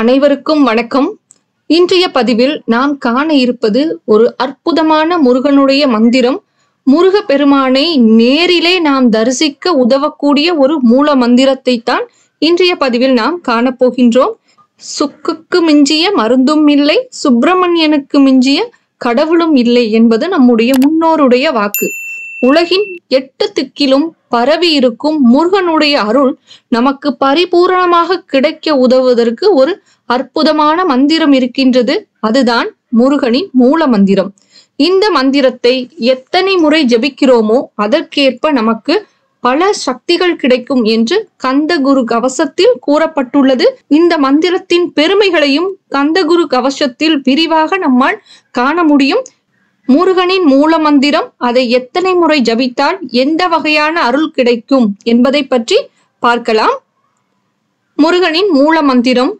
அனைவருக்கும் வணக்கம் இன்றைய பதிவில் நாம் காண இருப்பது ஒரு அற்புதமான முருகனுடைய மந்திரம் முருக பெருமானை நேரிலே நாம் தரிசிக்க உதவக்கூடிய ஒரு மூல மந்திரத்தை தான் இன்றைய பதிவில் நாம் காணப்போகின்றோம் சுக்குக்கு மிஞ்சிய மருந்தும் இல்லை சுப்பிரமணியனுக்கு மிஞ்சிய கடவுளும் இல்லை என்பது நம்முடைய முன்னோருடைய வாக்கு உலகின் எட்டு திக்கிலும் பரவி இருக்கும் முருகனுடைய அருள் நமக்கு பரிபூரணமாக கிடைக்க உதவுவதற்கு ஒரு அற்புதமான மந்திரம் இருக்கின்றது அதுதான் முருகனின் மூல மந்திரம் இந்த மந்திரத்தை எத்தனை முறை ஜெபிக்கிறோமோ அதற்கேற்ப நமக்கு பல சக்திகள் கிடைக்கும் என்று கந்தகுரு கவசத்தில் கூறப்பட்டுள்ளது இந்த மந்திரத்தின் பெருமைகளையும் கந்தகுரு கவசத்தில் விரிவாக நம்மால் காண முடியும் முருகனின் மூல மந்திரம் அதை எத்தனை முறை ஜபித்தால் எந்த வகையான அருள் கிடைக்கும் என்பதை பற்றி பார்க்கலாம் முருகனின் மூல மந்திரம்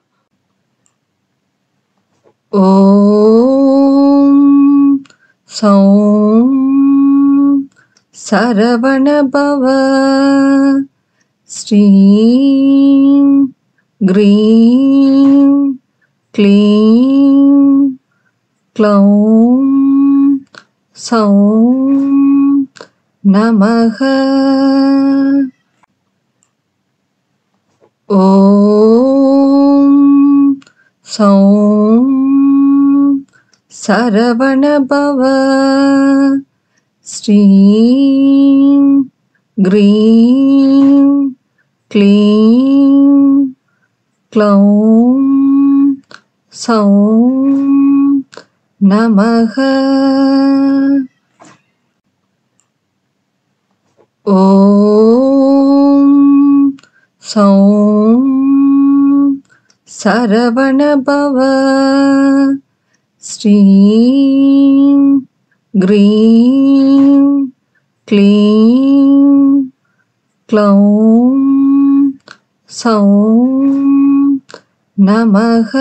ஓம் சௌம் சரவணபவ ஸ்ரீம் க்ரீம் க்ளீம் க்ளௌம் சௌம் நமக ஓம் சௌம் சரவணபவ ஸ்ரீம் க்ரீம் க்ளீம் க்ளௌம் சௌம் நமக ஓம் சௌம் சரவணபவ ஸ்ரீம் க்ரீம் க்ளீம் க்ளௌம் சௌம் நமக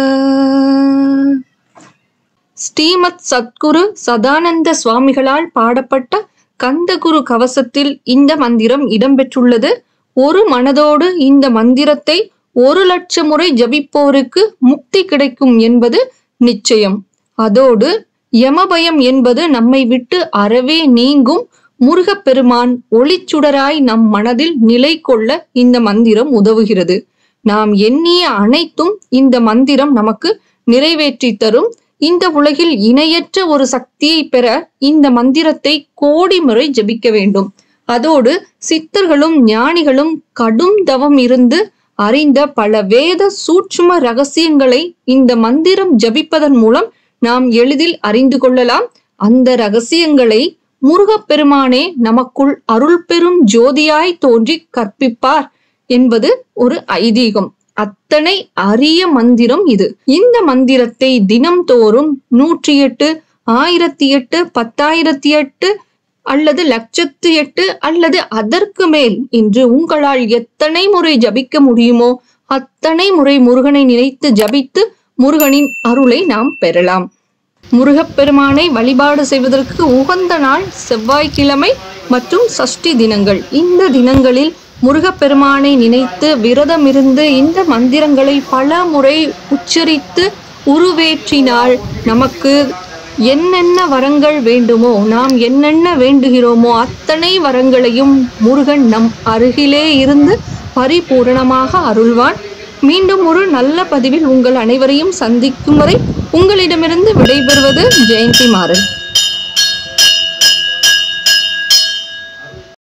ஸ்ரீமத் சத்குரு சதானந்த சுவாமிகளால் பாடப்பட்ட கந்தகுரு கவசத்தில் இந்த மந்திரம் இடம்பெற்றுள்ளது ஒரு மனதோடு இந்த மந்திரத்தை ஒரு லட்சம் முறை ஜபிப்போருக்கு முக்தி கிடைக்கும் என்பது நிச்சயம் அதோடு யமபயம் என்பது நம்மை விட்டு அறவே நீங்கும் முருகப்பெருமான் ஒளிச்சுடராய் நம் மனதில் நிலை கொள்ள இந்த மந்திரம் உதவுகிறது நாம் எண்ணிய அனைத்தும் இந்த மந்திரம் நமக்கு நிறைவேற்றி தரும் இந்த உலகில் இணையற்ற ஒரு சக்தியை பெற இந்த மந்திரத்தை கோடி முறை ஜபிக்க வேண்டும் அதோடு சித்தர்களும் ஞானிகளும் கடும் தவம் இருந்து அறிந்த பல வேத சூட்சும ரகசியங்களை இந்த மந்திரம் ஜபிப்பதன் மூலம் நாம் எளிதில் அறிந்து கொள்ளலாம் அந்த ரகசியங்களை முருகப்பெருமானே நமக்குள் அருள் பெரும் ஜோதியாய் தோன்றி கற்பிப்பார் என்பது ஒரு ஐதீகம் அத்தனை அரிய மந்திரம் இது இந்த மந்திரத்தை தினம் தோறும் நூற்றி எட்டு ஆயிரத்தி எட்டு பத்தாயிரத்தி எட்டு அல்லது லட்சத்து எட்டு அல்லது அதற்கு மேல் என்று உங்களால் எத்தனை முறை ஜபிக்க முடியுமோ அத்தனை முறை முருகனை நினைத்து ஜபித்து முருகனின் அருளை நாம் பெறலாம் முருகப்பெருமானை வழிபாடு செய்வதற்கு உகந்த நாள் செவ்வாய்க்கிழமை மற்றும் சஷ்டி தினங்கள் இந்த தினங்களில் முருகப்பெருமானை நினைத்து விரதமிருந்து இந்த மந்திரங்களை பல முறை உச்சரித்து உருவேற்றினால் நமக்கு என்னென்ன வரங்கள் வேண்டுமோ நாம் என்னென்ன வேண்டுகிறோமோ அத்தனை வரங்களையும் முருகன் நம் அருகிலே இருந்து பரிபூரணமாக அருள்வான் மீண்டும் ஒரு நல்ல பதிவில் உங்கள் அனைவரையும் சந்திக்கும் வரை உங்களிடமிருந்து விடைபெறுவது ஜெயந்தி மாறன்